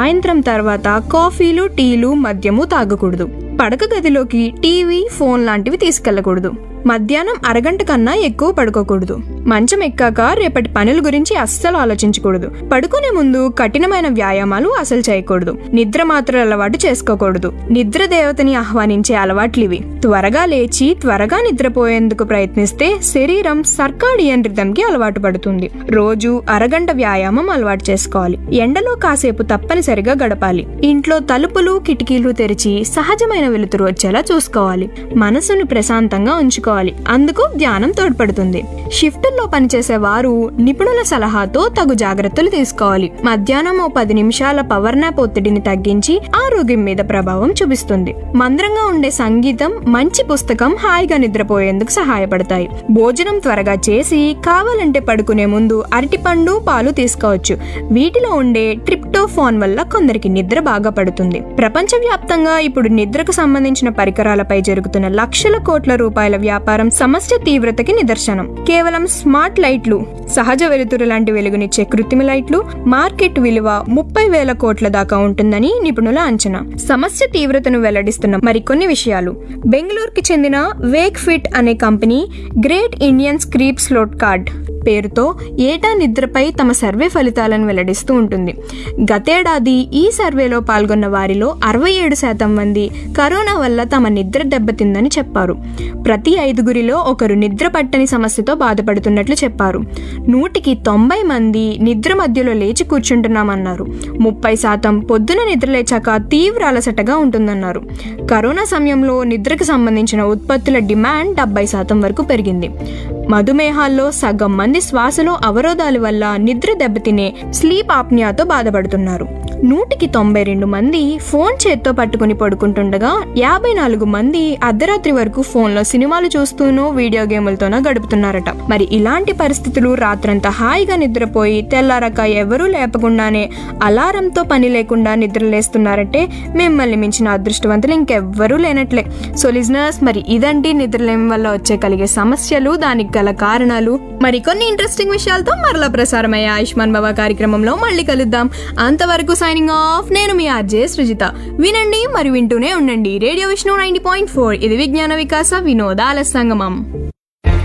సాయంత్రం తర్వాత కాఫీలు టీలు మద్యము తాగకూడదు పడక గదిలోకి టీవీ ఫోన్ లాంటివి తీసుకెళ్లకూడదు మధ్యాహ్నం అరగంట కన్నా ఎక్కువ పడుకోకూడదు మంచం ఎక్కాక రేపటి పనుల గురించి అస్సలు ఆలోచించకూడదు పడుకునే ముందు కఠినమైన వ్యాయామాలు అసలు చేయకూడదు నిద్ర మాత్రం అలవాటు చేసుకోకూడదు నిద్ర దేవతని ఆహ్వానించే అలవాట్లివి త్వరగా లేచి త్వరగా నిద్రపోయేందుకు ప్రయత్నిస్తే శరీరం సర్కాడియన్ రిథంకి అలవాటు పడుతుంది రోజు అరగంట వ్యాయామం అలవాటు చేసుకోవాలి ఎండలో కాసేపు తప్పనిసరిగా గడపాలి ఇంట్లో తలుపులు కిటికీలు తెరిచి సహజమైన వెలుతురు వచ్చేలా చూసుకోవాలి మనసును ప్రశాంతంగా ఉంచుకోవాలి అందుకు ధ్యానం తోడ్పడుతుంది షిఫ్టుల్లో పనిచేసే వారు నిపుణుల సలహాతో తగు జాగ్రత్తలు తీసుకోవాలి మధ్యాహ్నం ఓ పది నిమిషాల పవర్ నాప్ ఒత్తిడిని తగ్గించి ఆరోగ్యం మీద ప్రభావం చూపిస్తుంది మంద్రంగా ఉండే సంగీతం మంచి పుస్తకం హాయిగా నిద్రపోయేందుకు సహాయపడతాయి భోజనం త్వరగా చేసి కావాలంటే పడుకునే ముందు అరటిపండు పాలు తీసుకోవచ్చు వీటిలో ఉండే ట్రిప్టోఫాన్ వల్ల కొందరికి నిద్ర బాగా పడుతుంది ప్రపంచవ్యాప్తంగా ఇప్పుడు నిద్రకు సంబంధించిన పరికరాలపై జరుగుతున్న లక్షల కోట్ల రూపాయల వ్యాపారం సమస్య తీవ్రతకి నిదర్శనం కేవలం స్మార్ట్ లైట్లు సహజ వెలుతురు లాంటి వెలుగునిచ్చే కృత్రిమ లైట్లు మార్కెట్ విలువ ముప్పై వేల కోట్ల దాకా ఉంటుందని నిపుణుల అంచనా సమస్య తీవ్రతను వెల్లడిస్తున్న మరికొన్ని విషయాలు బెంగళూరుకి చెందిన వేక్ ఫిట్ అనే కంపెనీ గ్రేట్ ఇండియన్ స్క్రీప్ స్లోట్ కార్డ్ పేరుతో ఏటా నిద్రపై తమ సర్వే ఫలితాలను వెల్లడిస్తూ ఉంటుంది గతేడాది ఈ సర్వేలో పాల్గొన్న వారిలో అరవై ఏడు శాతం మంది కరోనా వల్ల తమ నిద్ర దెబ్బతిందని చెప్పారు ప్రతి ఐదుగురిలో ఒకరు నిద్ర పట్టని సమస్యతో బాధపడుతున్నట్లు చెప్పారు నూటికి తొంభై మంది నిద్ర మధ్యలో లేచి కూర్చుంటున్నామన్నారు ముప్పై శాతం పొద్దున నిద్ర లేచాక తీవ్ర అలసటగా ఉంటుందన్నారు కరోనా సమయంలో నిద్రకు సంబంధించిన ఉత్పత్తుల డిమాండ్ డెబ్బై శాతం వరకు పెరిగింది మధుమేహాల్లో సగం మంది శ్వాసలో అవరోధాల వల్ల నిద్ర దెబ్బతినే స్లీప్ ఆప్నియాతో బాధపడుతున్నారు నూటికి తొంభై రెండు మంది ఫోన్ చేత్తో పట్టుకుని పడుకుంటుండగా యాభై నాలుగు మంది అర్ధరాత్రి వరకు ఫోన్లో సినిమాలు చూస్తూనో వీడియో గేములతోనో గడుపుతున్నారట మరి ఇలాంటి పరిస్థితులు రాత్రంతా హాయిగా నిద్రపోయి తెల్లారక ఎవరూ లేపకుండానే అలారంతో పని లేకుండా నిద్రలేస్తున్నారంటే మిమ్మల్ని మించిన అదృష్టవంతులు ఇంకెవ్వరూ లేనట్లే సో లిజనర్స్ మరి ఇదండి నిద్రలేమి వల్ల వచ్చే కలిగే సమస్యలు దానికి గల కారణాలు మరి కొన్ని ఇంట్రెస్టింగ్ విషయాలతో మరలా ప్రసారమయ్యే ఆయుష్మాన్ బాబా కార్యక్రమంలో మళ్ళీ కలుద్దాం అంతవరకు సైనింగ్ ఆఫ్ నేను మీ ఆర్జే సృజిత వినండి మరి వింటూనే ఉండండి radio Vishnu ninety point four ఇది విజ్ఞాన వికాస వినోదాల సంగమం